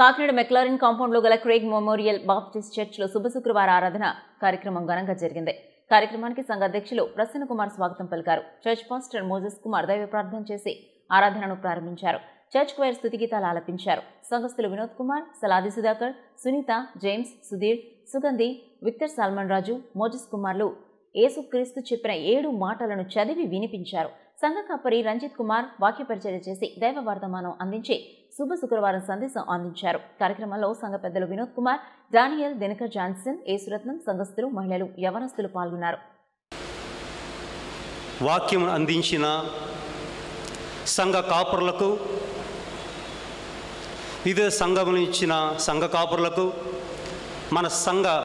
Kakinada McLaren కాంపౌండ్లో గల Craig memorial Baptist చర్చ్లో శుభ శుక్రవార ఆరాధన కార్యక్రమం ఘనంగా జరిగింది కార్యక్రమానికి సంఘ అధ్యక్షులు ప్రసన్న కుమార్ స్వాగతం పలికారు చర్చ్ పాస్టర్ మోజెస్ కుమార్ దైవ ప్రార్థన చేసి ఆరాధనను ప్రారంభించారు చర్చ్ క్వైర్ స్థుతిగీతాలు ఆలపించారు సంఘస్థులు Vinod Kumar Saladi Sudhakar Sunitha James Sudheer Sugandhi Victor Solomon Raju Moses కుమార్లు యేసుక్రీస్తు చెప్పిన ఏడు మాటలను చదివి వినిపించారు సంఘ కాపరి రంజిత్ కుమార్ వాక్య పరిచర్య చేసి దైవ వర్తమానం అందించి శుభ శుక్రవారం సందేశం అందించారు కార్యక్రమంలో సంఘ పెద్దలు వినోద్ కుమార్ డానియల్ దినకర్ జాన్సన్ యేసురత్నం సంఘస్థులు మహిళలు యవనస్తులు పాల్గొన్నారు వాక్యం అందించిన సంఘ కాపురులకు వివిధ సంఘములు ఇచ్చిన సంఘ కాపురులకు మన సంఘ